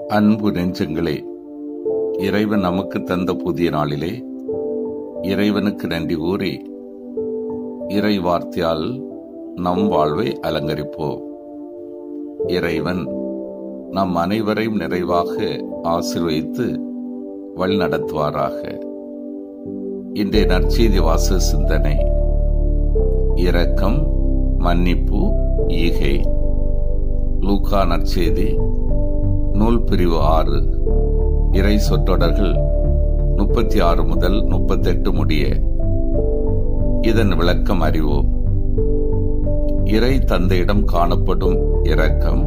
அன்பு நெஞ்சங்களே இறைவன் நமக்கு தந்த புதிய நாளிலே இறைவனுக்கு நன்றி கூறி இறை வார்த்தையால் நம் வாழ்வை அலங்கரிப்போம் இறைவன் நம் அனைவரையும் நிறைவாக ஆசீர்வதித்து வழிநடத்துவாராக இன்றைய நற்செய்தி வாச சிந்தனை இரக்கம் மன்னிப்பு ஈகை லூக்கா நற்செய்தி நூல் பிரிவு ஆறு இறை சொற்றொடர்கள் முப்பத்தி ஆறு முதல் முப்பத்தெட்டு முடிய இதன் விளக்கம் அறிவோம் இறை தந்தையிடம் காணப்படும் இரக்கம்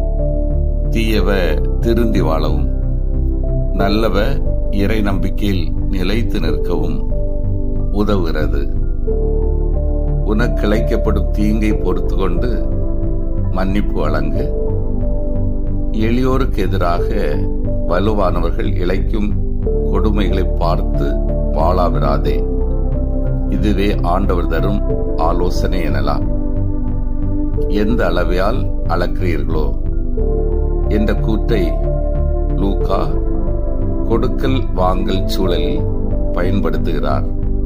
தீயவ திருந்தி வாழவும் நல்லவ இறை நம்பிக்கையில் நிலைத்து நிற்கவும் உதவுகிறது உனக்கிழைக்கப்படும் தீங்கை பொறுத்து கொண்டு மன்னிப்பு வழங்கு எளியோருக்கு எதிராக வலுவானவர்கள் இழைக்கும் கொடுமைகளை பார்த்து வாழாவிராதே இதுவே ஆண்டவர் தரும் ஆலோசனை எனலாம் எந்த அளவையால் அளக்கிறீர்களோ என்ற கூற்றை லூகா கொடுக்கல் வாங்கல் சூழலில் பயன்படுத்துகிறார்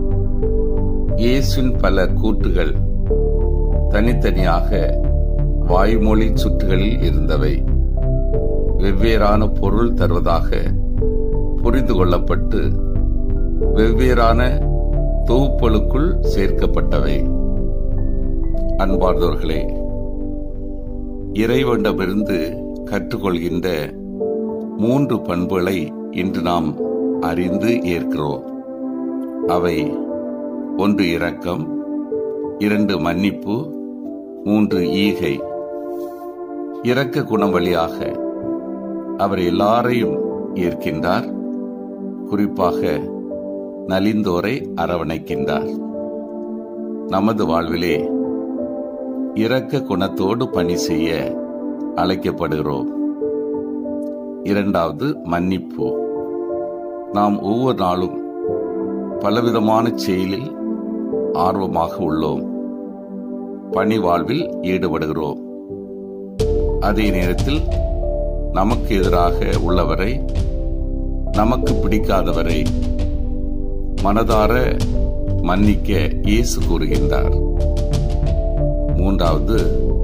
இயேசுவின் பல கூற்றுகள் தனித்தனியாக வாய்மொழி சுற்றுகளில் இருந்தவை வெவ்வேறான பொருள் தருவதாக புரிந்து கொள்ளப்பட்டு வெவ்வேறான தொகுப்புகளுக்குள் சேர்க்கப்பட்டவை அன்பார்ந்தவர்களே இறைவனிடமிருந்து கற்றுக்கொள்கின்ற மூன்று பண்புகளை இன்று நாம் அறிந்து ஏற்கிறோம் அவை ஒன்று இரக்கம் இரண்டு மன்னிப்பு மூன்று ஈகை இரக்க குணம் வழியாக அவர் எல்லாரையும் ஏற்கின்றார் குறிப்பாக நலிந்தோரை அரவணைக்கின்றார் நமது வாழ்விலே இரக்க குணத்தோடு பணி செய்ய அழைக்கப்படுகிறோம் இரண்டாவது மன்னிப்பு நாம் ஒவ்வொரு நாளும் பலவிதமான செயலில் ஆர்வமாக உள்ளோம் பணி வாழ்வில் ஈடுபடுகிறோம் அதே நேரத்தில் நமக்கு எதிராக உள்ளவரை நமக்கு பிடிக்காதவரை மனதார மன்னிக்க இயேசு கூறுகின்றார் மூன்றாவது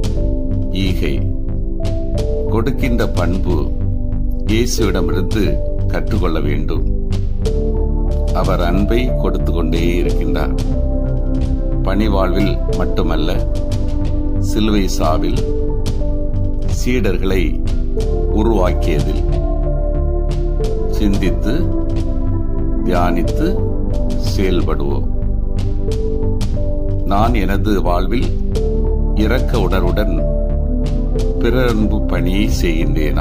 ஈகை கொடுக்கின்ற பண்பு இயேசுவிடமிருந்து கற்றுக்கொள்ள வேண்டும் அவர் அன்பை கொடுத்து கொண்டே இருக்கின்றார் பணிவாழ்வில் மட்டுமல்ல சிலுவை சாவில் சீடர்களை உருவாக்கியதில் சிந்தித்து தியானித்து செயல்படுவோம் நான் எனது வாழ்வில் இரக்க உணர்வுடன் பிறன்பு பணியை செய்கின்றேனா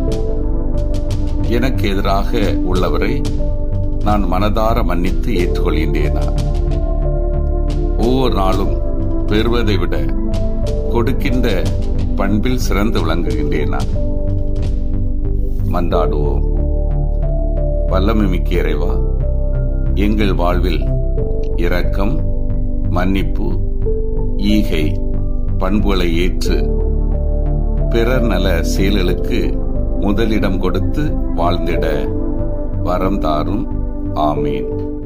எனக்கு எதிராக உள்ளவரை நான் மனதார மன்னித்து ஏற்றுக்கொள்கின்றேனா ஒவ்வொரு நாளும் பெறுவதை விட கொடுக்கின்ற பண்பில் சிறந்து விளங்குகின்றேனா மன்றாடுவோம் வல்லமை மிக்க இறைவா எங்கள் வாழ்வில் இரக்கம் மன்னிப்பு ஈகை பண்புகளை ஏற்று பிறர் நல செயல்களுக்கு முதலிடம் கொடுத்து வாழ்ந்திட வரம் தாரும் ஆமீன்